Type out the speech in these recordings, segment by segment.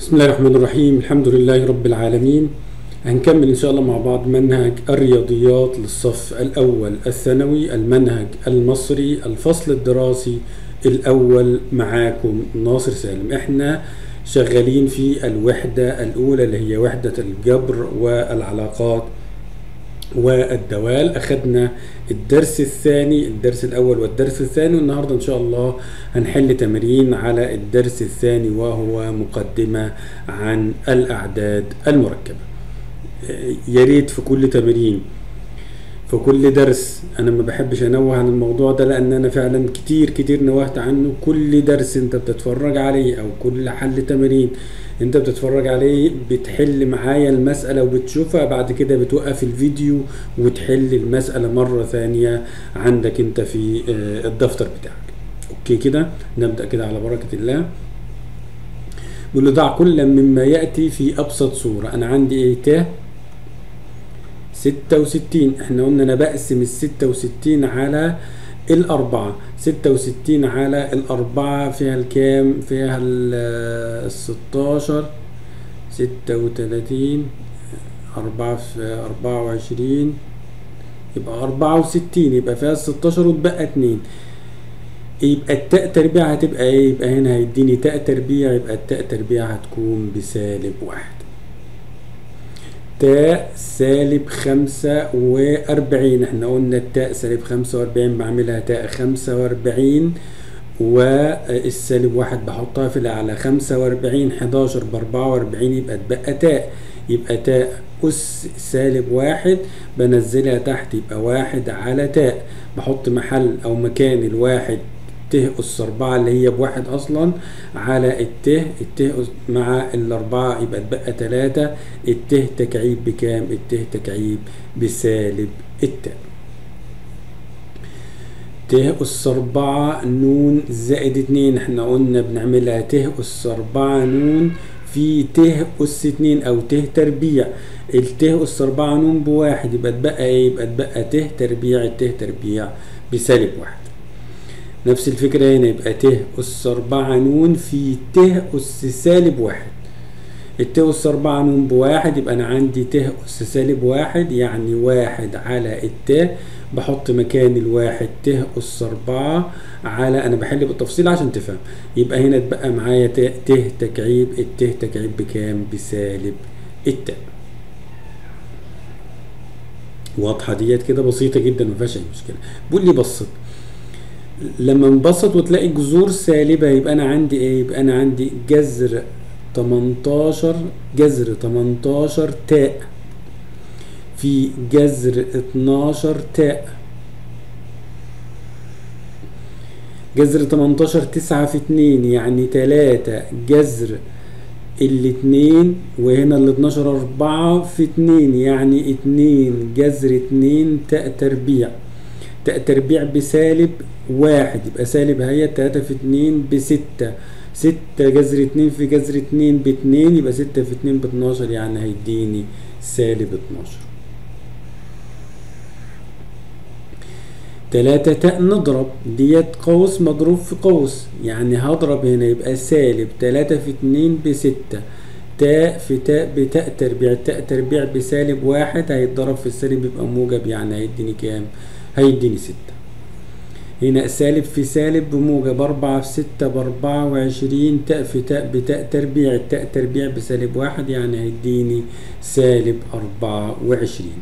بسم الله الرحمن الرحيم الحمد لله رب العالمين هنكمل إن شاء الله مع بعض منهج الرياضيات للصف الأول الثانوي المنهج المصري الفصل الدراسي الأول معاكم ناصر سالم احنا شغالين في الوحدة الأولى اللي هي وحدة الجبر والعلاقات والدوال أخدنا الدرس الثاني الدرس الأول والدرس الثاني والنهاردة إن شاء الله هنحل تمرين على الدرس الثاني وهو مقدمة عن الأعداد المركبة يا ريت في كل تمرين في كل درس انا ما بحبش انوه عن الموضوع ده لان انا فعلا كتير كتير نوهت عنه كل درس انت بتتفرج عليه او كل حل تمرين انت بتتفرج عليه بتحل معايا المسألة وبتشوفها بعد كده بتوقف الفيديو وتحل المسألة مرة ثانية عندك انت في الدفتر بتاعك اوكي كده نبدأ كده على بركة الله بيقول له ضع كل مما يأتي في أبسط صورة أنا عندي إيه ت ستة وستين احنا قلنا أنا بقسم الستة وستين على الأربعة ستة وستين على الأربعة فيها الكام فيها الستاشر ستة وتلاتين أربعة في أربعة وعشرين يبقى أربعة وستين يبقى فيها الستاشر وتبقى اتنين يبقى التاء تربيع هتبقى ايه يبقى هنا هيديني تاء تربيع يبقى التاء تربيع هتكون بسالب واحد تاء سالب خمسة وأربعين احنا قلنا التاء سالب خمسة وأربعين بعملها تاء خمسة وأربعين والسالب واحد بحطها في الأعلى خمسة وأربعين حداشر بأربعة وأربعين يبقى اتبقى تاء يبقى تاء أس سالب واحد بنزلها تحت يبقى واحد على تاء بحط محل أو مكان الواحد ت أس أربعة اللي هي بواحد أصلا على الت الت مع الأربعة يبقى اتبقى تلاتة الت تكعيب بكام؟ الت تكعيب بسالب التاء ت أس أربعة نون زائد اتنين احنا قلنا بنعملها ت أس أربعة نون في ت أس اتنين أو ت تربيع الت أس أربعة نون بواحد يبقى اتبقى ايه؟ يبقى اتبقى ت تربيع الت تربيع بسالب واحد نفس الفكرة هنا يبقى ت أس أربعة نون في ت أس سالب واحد الت أس أربعة نون بواحد يبقى أنا عندي ت أس سالب واحد يعني واحد على الت بحط مكان الواحد ت أس أربعة على أنا بحل بالتفصيل عشان تفهم يبقى هنا اتبقى معايا ت ت تكعيب الت تكعيب بكام؟ بسالب التاء واضحة ديت كده بسيطة جدا مفيهاش أي مشكلة بقول لي بسط لما انبسط وتلاقي جذور سالبة يبقى أنا عندي إيه؟ يبقى أنا عندي جذر 18 جذر 18 تاء في جذر 12 تاء جذر 18 9 في 2 يعني 3 جذر الاتنين وهنا ال 12 4 في 2 يعني 2 جذر 2 تاء تربيع تاء تربيع بسالب واحد يبقى سالب هي تلاتة في اتنين بستة ستة جذر اتنين في جذر اتنين باتنين يبقى ستة في اتنين باتناشر يعني هيديني سالب اتناشر تلاتة تاء نضرب ديت قوس مضروب في قوس يعني هضرب هنا يبقى سالب تلاتة في اتنين بستة تاء في تاء بتاء تربيع تاء تربيع بسالب واحد هيتضرب في السالب يبقى موجب يعني هيديني كام؟ هيديني ستة هنا سالب في سالب بموجب أربعة في ستة بأربعة وعشرين تاء في تاء بتاء تربيع التاء تربيع بسالب واحد يعني هيديني سالب أربعة وعشرين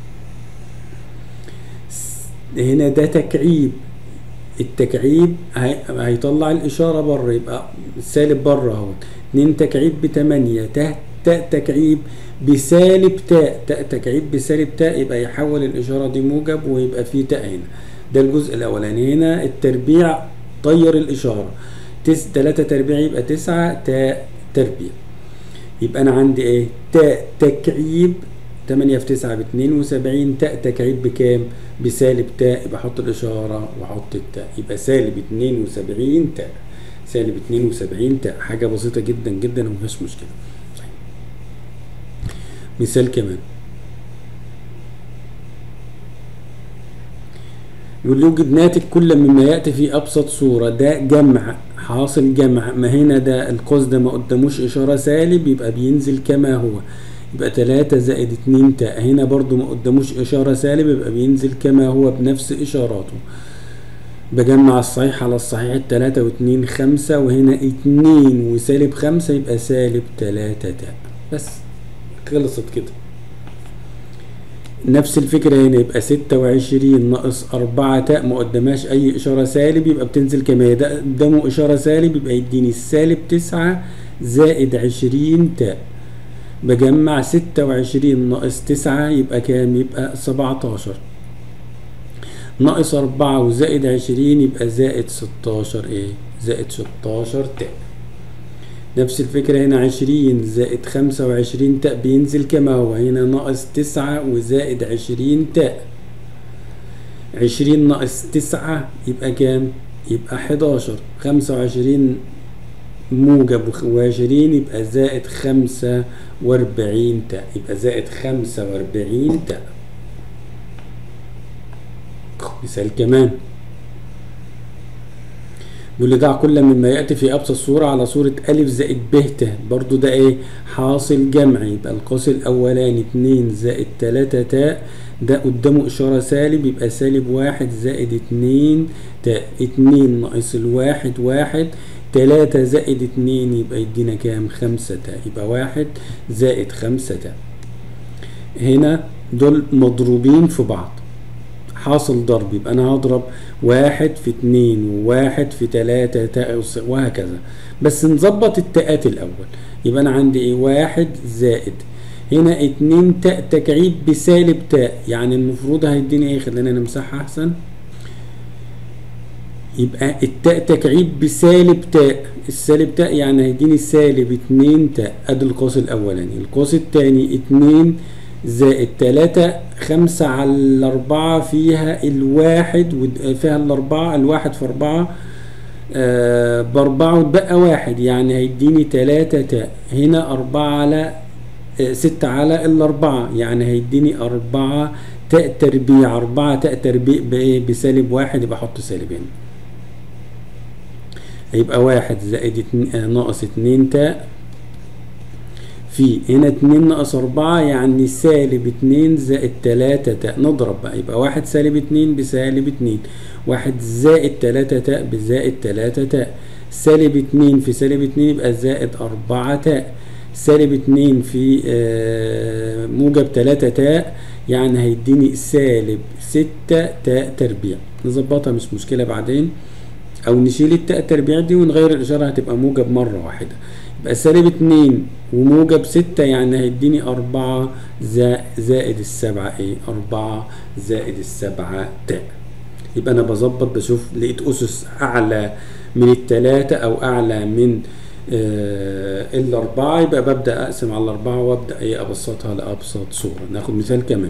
هنا ده تكعيب التكعيب هيطلع الإشارة بره يبقى السالب بره اهو اتنين تكعيب بتمانية تاء تاء تكعيب بسالب تاء تاء تكعيب بسالب تاء يبقى يحول الإشارة دي موجب ويبقى في تاء هنا ده الجزء الأولاني هنا التربيع طير الإشارة تس تلاتة تربيع يبقى تسعة تاء تربيع يبقى أنا عندي إيه تاء تكعيب تمانية في تسعة باتنين وسبعين تاء تكعيب بكام؟ بسالب تاء يبقى أحط الإشارة وأحط التاء يبقى سالب اتنين وسبعين تاء سالب اتنين وسبعين تاء حاجة بسيطة جدا جدا ومفيهاش مشكلة مثال كمان يقول يوجد ناتج كل مما يأتي في أبسط صورة ده جمع حاصل جمع ما هنا ده القوس ده ما قداموش إشارة سالب يبقى بينزل كما هو يبقى تلاتة زائد اتنين تاء هنا برضو ما قداموش إشارة سالب يبقى بينزل كما هو بنفس إشاراته بجمع الصحيح على الصحيح التلاتة واتنين خمسة وهنا اتنين وسالب خمسة يبقى سالب تلاتة تاء بس خلصت كده نفس الفكرة هنا يبقى ستة وعشرين ناقص أربعة تاء ما قدامهاش أي إشارة سالب يبقى بتنزل كما هي ده قدامه إشارة سالب يبقى يديني السالب تسعة زائد عشرين تاء بجمع ستة وعشرين ناقص تسعة يبقى كام؟ يبقى سبعتاشر ناقص أربعة وزائد عشرين يبقى زائد ستاشر إيه؟ زائد ستاشر تاء نفس الفكرة هنا عشرين زائد خمسة وعشرين تاء بينزل كما هو هنا ناقص تسعة وزائد عشرين تاء عشرين ناقص تسعة يبقى كام؟ يبقى حداشر خمسة وعشرين موجب وعشرين يبقى زائد خمسة وأربعين تاء يبقى زائد خمسة وأربعين تاء مثال كمان بيقول لي ضع كل مما يأتي في أبسط صورة على صورة ألف زائد ب ت برضو ده إيه حاصل جمعي يبقى القوس الأولاني اتنين زائد تلاتة تاء ده قدامه إشارة سالب يبقى سالب واحد زائد اتنين تاء اتنين ناقص الواحد واحد تلاتة زائد اتنين يبقى يدينا كام خمسة تاء يبقى واحد زائد خمسة تاء هنا دول مضروبين في بعض حاصل ضرب يبقى انا هضرب واحد في اتنين وواحد في تلاتة تاء وهكذا بس نظبط التاءات الاول يبقى انا عندي ايه واحد زائد هنا اتنين تاء تكعيب بسالب تاء يعني المفروض هيديني ايه خلينا نمسحها احسن يبقى التاء تكعيب بسالب تاء السالب تاء يعني هيديني سالب اتنين تاء ادي القوس الاولاني القوس التاني اتنين زائد تلاتة خمسة على الأربعة فيها الواحد فيها الأربعة الواحد في أربعة آه بأربعة وتبقى واحد يعني هيديني تلاتة تاء هنا أربعة على آه ستة على الأربعة يعني هيديني أربعة تاء تربيع أربعة تاء تربيع بإيه بسالب واحد يبقى أحط سالب هنا هيبقى واحد زائد اتنين آه ناقص اتنين تاء في هنا اتنين ناقص أربعة يعني سالب اتنين زائد تلاتة تاء نضرب بقى يبقى واحد سالب اتنين بسالب اتنين واحد زائد تلاتة تاء بزائد تلاتة تاء سالب اتنين في سالب اتنين يبقى زائد أربعة تاء سالب اتنين في آه موجب تلاتة تاء يعني هيديني سالب ستة تاء تربيع نظبطها مش مشكلة بعدين أو نشيل التاء تربيع دي ونغير الإشارة هتبقى موجب مرة واحدة يبقى سالب اتنين وموجب ستة يعني هيديني أربعة زائد السبعة ايه أربعة زائد السبعة تاء يبقى أنا بظبط بشوف لقيت أسس أعلى من التلاتة أو أعلى من آه الأربعة يبقى ببدأ أقسم على الأربعة وأبدأ إيه أبسطها لأبسط صورة ناخد مثال كمان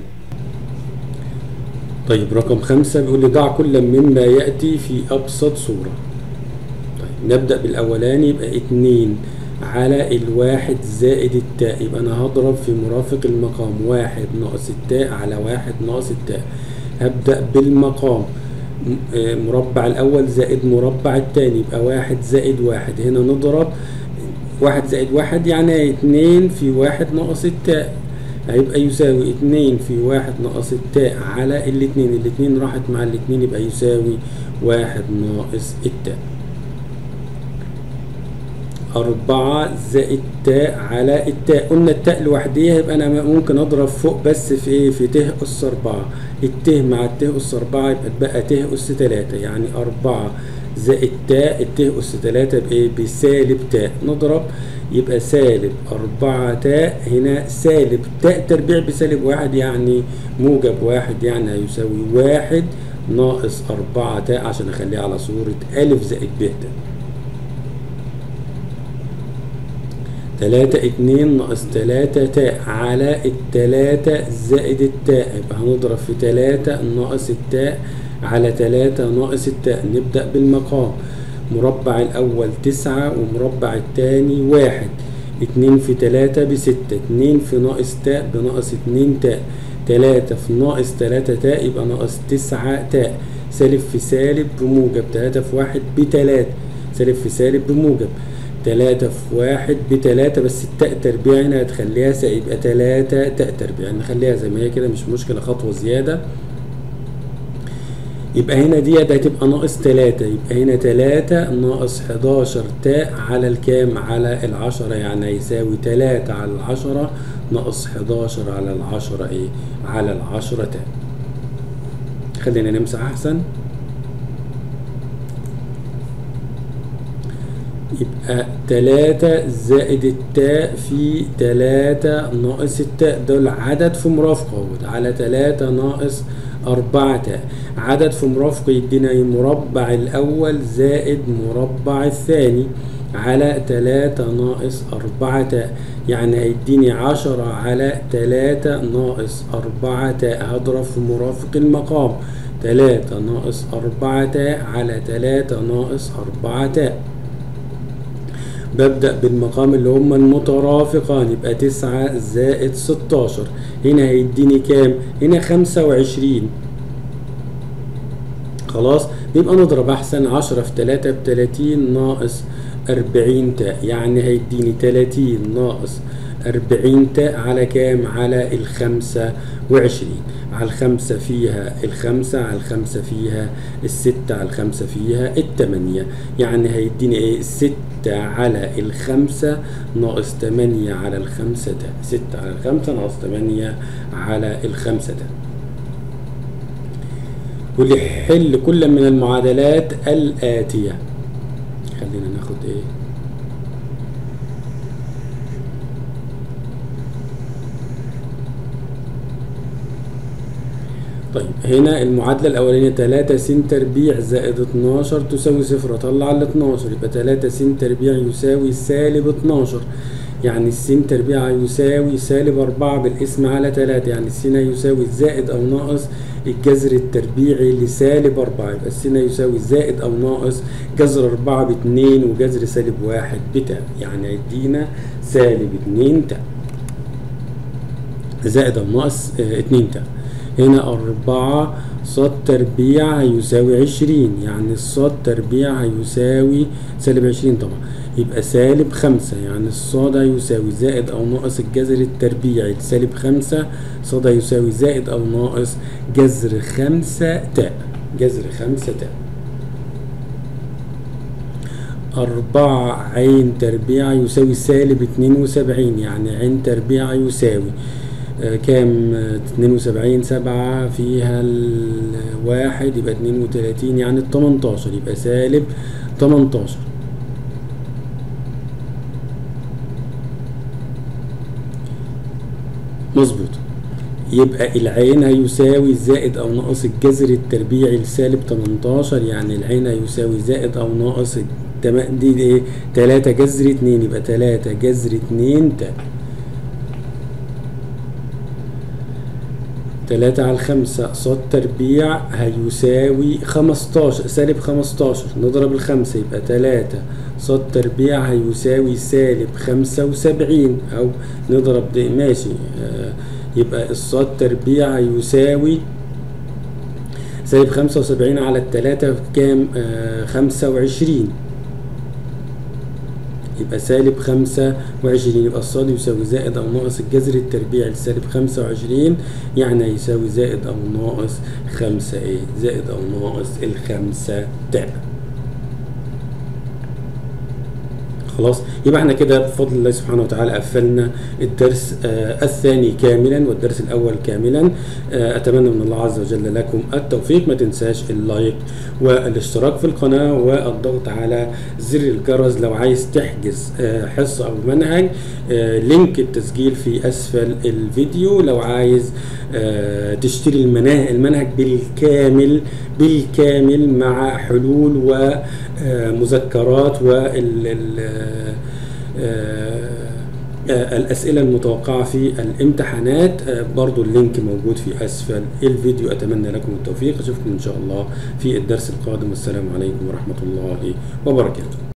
طيب رقم خمسة بيقول لي ضع كل مما يأتي في أبسط صورة طيب نبدأ بالأولاني يبقى اتنين على الواحد زائد التاء يبقى أنا هضرب في مرافق المقام واحد ناقص التاء على واحد ناقص التاء هبدأ بالمقام مربع الأول زائد مربع التاني يبقى واحد زائد واحد هنا نضرب واحد زائد واحد يعني اتنين في واحد ناقص التاء هيبقى يساوي اتنين في واحد ناقص التاء على الاتنين الاتنين راحت مع الاتنين يبقى يساوي واحد ناقص التاء أربعة زائد تاء على التاء قلنا التاء لوحديها يبقى أنا ممكن أضرب فوق بس في إيه في ت أس أربعة الت مع الت أس أربعة يبقى تبقى ت أس تلاتة يعني أربعة زائد تاء الت أس تلاتة بإيه بسالب تاء نضرب يبقى سالب أربعة تاء هنا سالب تاء تربيع بسالب واحد يعني موجب واحد يعني هيساوي واحد ناقص أربعة تاء عشان أخليها على صورة ألف زائد ب تاء تلاتة اتنين ناقص تلاتة تاء على التلاتة زائد التاء يبقى هنضرب في تلاتة ناقص التاء على تلاتة ناقص التاء نبدأ بالمقام مربع الأول تسعة ومربع التاني واحد اتنين في تلاتة بستة اتنين في ناقص تاء بناقص اتنين تاء تلاتة في ناقص تلاتة تاء يبقى ناقص تسعة تاء سالب في سالب بموجب تلاتة في واحد بتلاتة سالب في سالب بموجب تلاتة في واحد بتلاتة بس التاء تربيع هنا هتخليها س- يبقى تلاتة تاء تربيع نخليها زي ما هي كده مش مشكلة خطوة زيادة يبقى هنا دي هتبقى ناقص تلاتة يبقى هنا تلاتة ناقص حداشر تاء على الكام على العشرة يعني هيساوي تلاتة على العشرة ناقص حداشر على العشرة ايه على العشرة تاء خلينا نمسح احسن يبقى تلاتة زائد التاء في تلاتة ناقص التاء دول عدد في مرافقة اهوت على تلاتة ناقص أربعة تاء عدد في مرافقة يدينا مربع الأول زائد مربع الثاني على تلاتة ناقص أربعة تاء يعني هيديني عشرة على تلاتة ناقص أربعة تاء هضرب في مرافق المقام تلاتة ناقص أربعة تاء على تلاتة ناقص أربعة تاء ببدأ بالمقام اللي هما المترافقان يبقى تسعة زائد ستاشر هنا هيديني كام؟ هنا خمسة وعشرين خلاص يبقى نضرب أحسن عشرة في تلاتة بتلاتين ناقص أربعين تاء يعني هيديني تلاتين ناقص أربعين تاء على كام؟ على الخمسة وعشرين على الخمسة فيها الخمسة على الخمسة فيها الستة على الخمسة فيها التمانية يعني هيديني ايه ستة على الخمسة ناقص تمانية على الخمسة ده ستة على الخمسة ناقص تمانية على الخمسة ده ولحل كل من المعادلات الآتية خلينا ناخد ايه طيب هنا المعادلة الأولانية 3 س تربيع زائد 12 تساوي صفر أطلع ال 12 يبقى 3 س تربيع يساوي سالب 12 يعني السين تربيع يساوي سالب 4 بالاسم على 3 يعني السين يساوي زائد أو ناقص الجذر التربيعي لسالب 4 يبقى السين يساوي زائد أو ناقص جذر 4 ب 2 وجذر سالب 1 بتاء يعني هيدينا سالب 2 تاء زائد أو ناقص 2 تاء هنا أربعة صاد تربيع هيساوي عشرين يعني الصاد تربيع هيساوي سالب عشرين طبعا يبقى سالب خمسة يعني الصاد هيساوي زائد أو ناقص الجذر التربيعي لسالب خمسة صاد هيساوي زائد أو ناقص جذر خمسة تاء جذر خمسة تاء أربعة عين تربيع يساوي سالب اتنين وسبعين يعني عين تربيع يساوي آه، كام اتنين وسبعين سبعة فيها الواحد يبقى اتنين وتلاتين يعني التمنتاشر يبقى سالب تمنتاشر مظبوط يبقى العين هيساوي زائد او ناقص الجذر التربيعي لسالب 18 يعني العين هيساوي زائد او ناقص التم- دي ايه 3 جذر 2 يبقى 3 جذر 2 تاء تلاتة على الخمسة صاد تربيع هيساوي خمستاشر سالب خمستاشر نضرب الخمسة يبقى تلاتة صاد تربيع هيساوي سالب خمسة وسبعين أو نضرب دي ماشي آه يبقى الصاد تربيع هيساوي سالب خمسة وسبعين على التلاتة كام آه خمسة وعشرين يبقى سالب خمسة وعشرين يبقى الصاد يساوي زائد أو ناقص الجذر التربيعي لسالب خمسة وعشرين يعني هيساوي زائد أو ناقص خمسة إيه زائد أو ناقص الخمسة تاء خلاص يبقى احنا كده بفضل الله سبحانه وتعالى قفلنا الدرس آه الثاني كاملا والدرس الاول كاملا آه اتمنى من الله عز وجل لكم التوفيق ما تنساش اللايك والاشتراك في القناه والضغط على زر الجرس لو عايز تحجز آه حصه او منهج آه لينك التسجيل في اسفل الفيديو لو عايز آه تشتري المناهج المنهج بالكامل بالكامل مع حلول ومذكرات وال الأسئلة المتوقعة في الامتحانات برضو اللينك موجود في أسفل الفيديو أتمنى لكم التوفيق أشوفكم إن شاء الله في الدرس القادم والسلام عليكم ورحمة الله وبركاته